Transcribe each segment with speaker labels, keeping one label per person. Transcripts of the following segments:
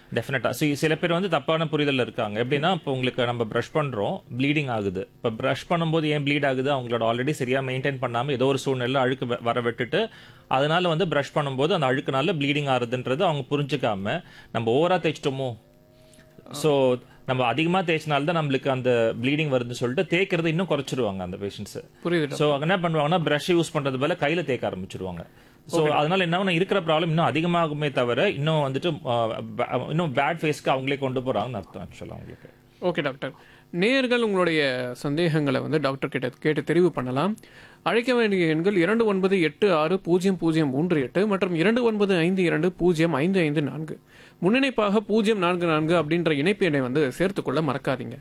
Speaker 1: டெஃபினட்டா ஸோ சில பேர் வந்து தப்பான புரிதல் இருக்காங்க எப்படின்னா இப்போ உங்களுக்கு நம்ம ப்ரஷ் பண்றோம் ப்ளீடிங் ஆகுது இப்போ ப்ரஷ் பண்ணும்போது ஏன் ப்ளீட் ஆகுது அவங்களோட ஆல்ரெடி சரியா மெயின்டைன் பண்ணாம ஏதோ ஒரு சூழ்நிலை அழுக்கு வ- வர விட்டுட்டு அதனால வந்து ப்ரஷ் பண்ணும்போது அந்த அழுக்குனால ப்ளீடிங் ஆகுதுன்றது அவங்க புரிஞ்சுக்காம நம்ம ஓவரா தேய்ச்சிட்டோமோ ஸோ நம்ம அதிகமா தேய்ச்சனால தான் நம்மளுக்கு அந்த ப்ளீடிங் வருதுன்னு சொல்லிட்டு தேய்க்கிறது இன்னும் குறைச்சிருவாங்க அந்த பேஷண்ட்ஸ்
Speaker 2: புரியுது
Speaker 1: ஸோ என்ன பண்ணுவாங்கன்னா ப்ரஷ் யூஸ் பண்றது போல கையில தேய்க்க ஆரம்பிச்சிருவாங்க ஸோ அதனால என்ன ஆகும்னா, இருக்கிற ப்ராப்ளம் இன்னும் அதிகமாகுமே தவிர இன்னும் வந்துட்டு அஹ், ப- இன்னும் பேட் ஃபேஸ்க்கு அவங்களே கொண்டு போறாங்கன்னு அர்த்தம் ஆக்சுவலாக அவங்களுக்கு
Speaker 2: ஓகே டாக்டர் நேயர்கள் உங்களுடைய சந்தேகங்களை வந்து டாக்டர் கிட்ட கேட்டு தெரிவு பண்ணலாம் அழைக்க வேண்டிய எண்கள் இரண்டு ஒன்பது எட்டு ஆறு பூஜ்ஜியம் பூஜ்ஜியம் மூன்று எட்டு மற்றும் இரண்டு ஒன்பது ஐந்து இரண்டு பூஜ்ஜியம் ஐந்து ஐந்து நான்கு முன்னிணைப்பாக பூஜ்ஜியம் நான்கு நான்கு அப்படின்ற இணைப்பு எண்ணை வந்து சேர்த்துக்கொள்ள மறக்காதீங்க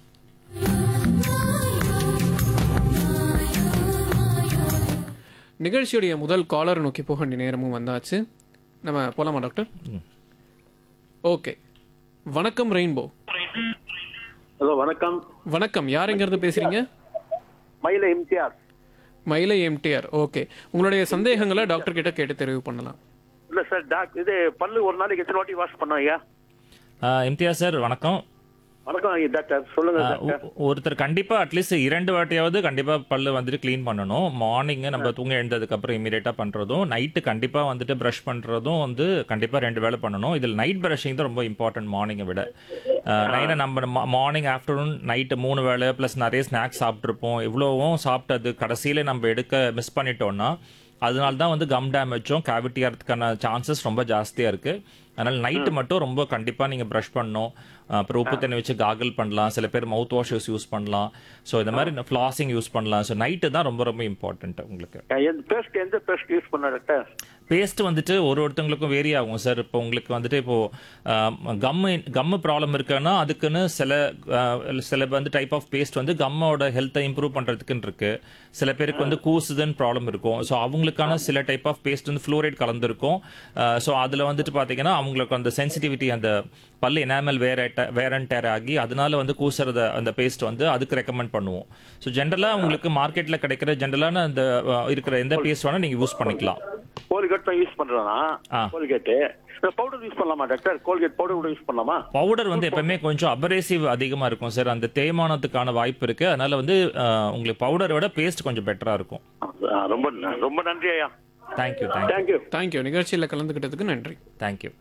Speaker 2: நிகழ்ச்சியுடைய முதல் காலர் நோக்கி போக வேண்டிய நேரமும் வந்தாச்சு நம்ம போலாமா டாக்டர் ஓகே வணக்கம் ரெயின்போ
Speaker 3: ஹலோ வணக்கம்
Speaker 2: வணக்கம் யார் எங்கிருந்து பேசுறீங்க
Speaker 3: மயில இம்தியாஸ்
Speaker 2: மயிலை எம்டிஆர் ஓகே உங்களுடைய சந்தேகங்களை டாக்டர் கிட்ட கேட்டு தெரிவு பண்ணலாம்
Speaker 3: இல்ல சார் டாக் இது பல்லு ஒரு நாளைக்கு எத்தனை வாட்டி வாஷ் பண்ணோம் ஐயா
Speaker 1: அஹ், இம்தியாஸ் சார் வணக்கம்
Speaker 3: வணக்கம் ஐயா டாக்டர் சொல்லுங்க
Speaker 1: அஹ்,
Speaker 3: டாக்டர்
Speaker 1: ஒ- ஒருத்தர் கண்டிப்பா அட்லீஸ்ட் இரண்டு வாட்டியாவது கண்டிப்பா பல்லு வந்துட்டு க்ளீன் பண்ணணும் மார்னிங் நம்ம தூங்க எழுந்ததுக்கு அப்புறம் இமீடியட்டா பண்றதும் நைட்டு கண்டிப்பா வந்துட்டு ப்ரஷ் பண்றதும் வந்து கண்டிப்பா ரெண்டு வேளை பண்ணணும் இதில் நைட் ப்ரஷிங் தான் ரொம்ப இம்பார்ட்டன்ட் மார்னிங்கை விட நைனை நம்ம மார்னிங் ஆஃப்டர்நூன் நைட்டு மூணு வேளை ப்ளஸ் நிறைய ஸ்நாக்ஸ் சாப்பிட்ருப்போம் இவ்வளோவும் சாப்பிட்டது கடைசியில நம்ம எடுக்க மிஸ் பண்ணிட்டோம்னா அதனால தான் வந்து கம் டேமேஜும் கேவிட்டி ஆகிறதுக்கான சான்சஸ் ரொம்ப ஜாஸ்தியாக இருக்கு அதனால நைட்டு மட்டும் ரொம்ப கண்டிப்பா நீங்க ப்ரஷ் பண்ணணும் அப்புறம் உப்பு தண்ணி வச்சு காகல் பண்ணலாம் சில பேர் மவுத் வாஷஸ் யூஸ் பண்ணலாம் ஸோ இந்த மாதிரி ஃப்ளாசிங் யூஸ் பண்ணலாம் ஸோ நைட்டு தான் ரொம்ப ரொம்ப இம்பார்ட்டன்ட் உங்களுக்கு
Speaker 3: எந்த பேஸ்ட் எந்த பேஸ்ட் யூஸ் பண்ண டாக்டர்
Speaker 1: பேஸ்ட் வந்துட்டு ஒரு ஒருத்தவங்களுக்கும் வேரி ஆகும் சார் இப்போ உங்களுக்கு வந்துட்டு இப்போ கம்மு கம்மு ப்ராப்ளம் இருக்குன்னா அதுக்குன்னு சில அஹ், சில வந்து டைப் ஆஃப் பேஸ்ட் வந்து கம்மோட ஹெல்த்தை இம்ப்ரூவ் பண்றதுக்குன்னு இருக்கு சில பேருக்கு வந்து கூசுதுன்னு ப்ராப்ளம் இருக்கும் ஸோ அவங்களுக்கான சில டைப் ஆஃப் பேஸ்ட் வந்து ஃப்ளோரைட் கலந்துருக்கும் ஸோ அதில் வந்துட்டு பார்த்தீங்கன்னா அவங்களுக்கு அந்த சென்சிட்டிவிட்டி அந்த பல்லு எனாமல் வேற வேர் அண்ட் டேர் ஆகி அதனால வந்து கூசுறத அந்த பேஸ்ட் வந்து அதுக்கு ரெக்கமெண்ட் பண்ணுவோம் ஸோ ஜென்ரலாக உங்களுக்கு மார்க்கெட்டில் கிடைக்கிற ஜென்ரலான அந்த அஹ், இருக்கிற எந்த பேஸ்ட் வேணால் நீங்கள் யூஸ் பண்ணிக்கலாம்
Speaker 3: கோல்கேட் தான் யூஸ் பண்றேனா
Speaker 1: ஆ.
Speaker 3: கோல்கேட் பவுடர் யூஸ் பண்ணலாமா டாக்டர் கோல்கேட் பவுடர் கூட யூஸ் பண்ணலாமா
Speaker 1: பவுடர் வந்து எப்பவுமே கொஞ்சம் அபரேசிவ் அதிகமா இருக்கும் சார் அந்த தேய்மானத்துக்கான வாய்ப்பு இருக்கு அதனால வந்து அஹ், உங்களுக்கு பவுடரை விட பேஸ்ட் கொஞ்சம் பெட்டரா இருக்கும்
Speaker 3: ஆ, ரொம்ப ரொம்ப நன்றி ஐயா
Speaker 1: தேங்க்யூ தேங்க்யூ
Speaker 3: தேங்க்யூ
Speaker 2: தேங்க்யூ நிகழ்ச்சியில் கலந்துக்கிட்டதுக்கு நன்றி
Speaker 1: தேங்க்யூ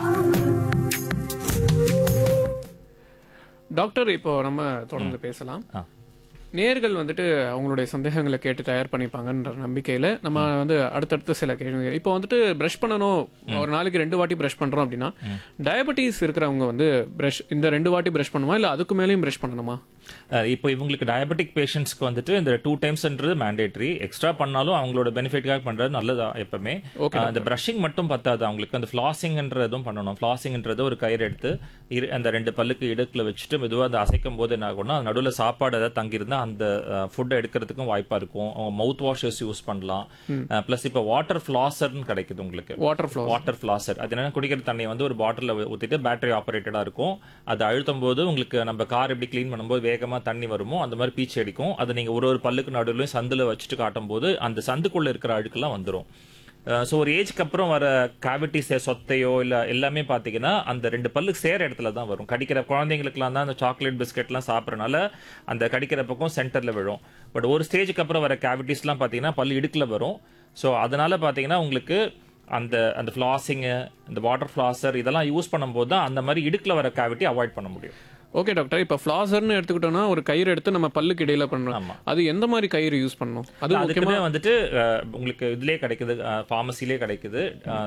Speaker 2: டாக்டர் இப்போ நம்ம தொடர்ந்து பேசலாம்
Speaker 1: ஆ.
Speaker 2: நேர்கள் வந்துட்டு அவங்களுடைய சந்தேகங்களை கேட்டு தயார் பண்ணிப்பாங்கன்ற நம்பிக்கையில நம்ம வந்து அடுத்தடுத்து சில கேள்வி இப்போ வந்துட்டு பிரஷ் பண்ணணும் ஒரு நாளைக்கு ரெண்டு வாட்டி பிரஷ் பண்றோம் அப்படின்னா டயபெட்டிஸ் இருக்கிறவங்க வந்து பிரஷ் இந்த ரெண்டு வாட்டி பிரஷ் பண்ணுமா இல்ல அதுக்கு மேலேயும் பிரஷ் பண்ணணுமா
Speaker 1: அஹ், இப்போ இவங்களுக்கு டயபெட்டிக் பேஷண்ட்ஸ்க்கு வந்துட்டு இந்த டூ டைம்ஸ்ன்றது மேண்டேட்ரி எக்ஸ்ட்ரா பண்ணாலும் அவங்களோட பெனிஃபிட்காக பண்றது நல்லதா எப்பவுமே
Speaker 2: Okay,
Speaker 1: அஹ், அந்த பிரஷிங் மட்டும் பத்தாது அவங்களுக்கு அந்த ஃபிளாசிங்ன்றதும் பண்ணணும் ஃபிளாசிங்ன்றது ஒரு கயிறு எடுத்து இரு- அந்த ரெண்டு பல்லுக்கு இடுக்குல வச்சுட்டு மெதுவாக அதை அசைக்கும் போது என்ன ஆகும்னா அது நடுவில் சாப்பாடு ஏதாவது தங்கியிருந்தா அந்த ஃபுட்டை எடுக்கிறதுக்கும் வாய்ப்பா இருக்கும் அவங்க மவுத் வாஷஸ் யூஸ் பண்ணலாம் ப்ளஸ் இப்போ வாட்டர் ஃபிளாசர்னு கிடைக்குது உங்களுக்கு
Speaker 2: வாட்டர் ஃப்ளோ
Speaker 1: வாட்டர் ஃபிளாசர் அது என்ன குடிக்கிற தண்ணி வந்து ஒரு பாட்டில் ஊற்றிட்டு பேட்டரி ஆப்ரேட்டடா இருக்கும் அது அழுத்தும் போது உங்களுக்கு நம்ம கார் எப்படி க்ளீன் பண்ணும்போது வேகமா தண்ணி வருமோ அந்த மாதிரி பீச்சு அடிக்கும் அதை நீங்க ஒரு ஒரு பல்லுக்கு நடுவுலையும் சந்துல வச்சுட்டு காட்டும் போது அந்த சந்துக்குள்ள இருக்கிற அழுக்கெல்லாம் வந்துடும் ஸோ ஒரு ஏஜ்க்கு அப்புறம் வர கேவிட்டிஸ் சொத்தையோ இல்ல எல்லாமே பாத்தீங்கன்னா அந்த ரெண்டு பல்லுக்கு சேர இடத்துல தான் வரும் கடிக்கிற குழந்தைங்களுக்குலாம் தான் அந்த சாக்லேட் பிஸ்கெட்லாம் சாப்பிட்றனால அந்த கடிக்கிற பக்கம் சென்டர்ல விழும் பட் ஒரு ஸ்டேஜுக்கு அப்புறம் வர கேவிட்டிஸ்லாம் பாத்தீங்கன்னா பல்லு இடுக்குல வரும் ஸோ அதனால பாத்தீங்கன்னா உங்களுக்கு அந்த அந்த ஃப்ளாசிங்கு இந்த வாட்டர் ஃப்ளாசர் இதெல்லாம் யூஸ் பண்ணும்போது தான் அந்த மாதிரி இடுக்குல வர கேவிட்டி அவாய்ட் பண்ண முடியும்
Speaker 2: ஓகே டாக்டர் இப்போ ஃப்ளாசர்னு எடுத்துக்கிட்டோம்னா ஒரு கயிறு எடுத்து நம்ம பல்லுக்கு இடையில பண்ணணும்
Speaker 1: ஆமா.
Speaker 2: அது எந்த மாதிரி கயிறு யூஸ் பண்ணணும் அது முக்கியமா
Speaker 1: அதுக்குமே வந்துட்டு அஹ், உங்களுக்கு இதுலயே கிடைக்குது ஃபார்மசிலே கிடைக்குது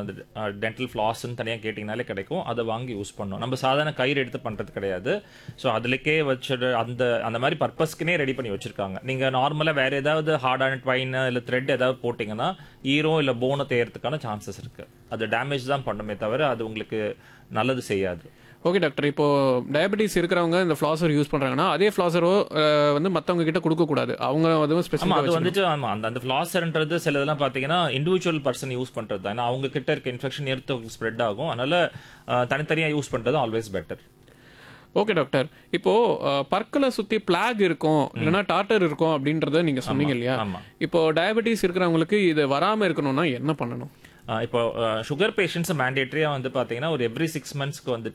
Speaker 1: டென்டல் ஃப்ளாஸ்ன்னு தனியாக கேட்டிங்கனாலே கிடைக்கும் அதை வாங்கி யூஸ் பண்ணணும் நம்ம சாதாரண கயிறு எடுத்து பண்றது கிடையாது ஸோ அதுலக்கே வச்சு அந்த அந்த மாதிரி பர்பஸ்க்குனே ரெடி பண்ணி வச்சிருக்காங்க நீங்க நார்மலா வேற ஏதாவது ஹார்டான ட்வைன் இல்ல த்ரெட் ஏதாவது போட்டிங்கன்னா ஈரோ இல்ல போனை தேயறதுக்கான சான்சஸ் இருக்கு அது டேமேஜ் தான் பண்ணுமே தவிர அது உங்களுக்கு நல்லது செய்யாது
Speaker 2: ஓகே டாக்டர் இப்போ டயபெட்டிஸ் இருக்கிறவங்க இந்த ஃப்ளாசர் யூஸ் பண்றாங்கன்னா அதே ஃப்ளாசரோ வந்து மத்தவங்க கிட்ட கொடுக்க கூடாது அவங்க அதுவும்
Speaker 1: ஆமா
Speaker 2: ஸ்பெசிஃபிக்காக
Speaker 1: அது வந்துட்டு ஆமா அந்த அந்த ஃபிளாசர்ன்றது சில இதெல்லாம் பாத்தீங்கன்னா இண்டிவிஜுவல் பர்சன் யூஸ் பண்றது தான் ஏன்னா அவங்க கிட்ட இருக்க இன்ஃபெக்ஷன் எடுத்து ஸ்ப்ரெட் ஆகும் அதனால அஹ், தனித்தனியா யூஸ் பண்றது ஆல்வேஸ் பெட்டர்
Speaker 2: ஓகே டாக்டர் இப்போ அஹ், பற்களை சுத்தி பிளாக் இருக்கும் இல்லைன்னா டாட்டர் இருக்கும் அப்படின்றத நீங்க சொன்னீங்க இல்லையா
Speaker 1: ஆமா
Speaker 2: இப்போ டயபெட்டிஸ் இருக்கிறவங்களுக்கு இது வராம இருக்கணும்னா என்ன பண்ணணும்
Speaker 1: அஹ், இப்போ சுகர் பேஷண்ட்ஸ் மேண்டேட்டரியா வந்து பாத்தீங்கன்னா ஒரு எவ்ரி சிக்ஸ் மந்த்ஸ்க்கு வந்துட்டு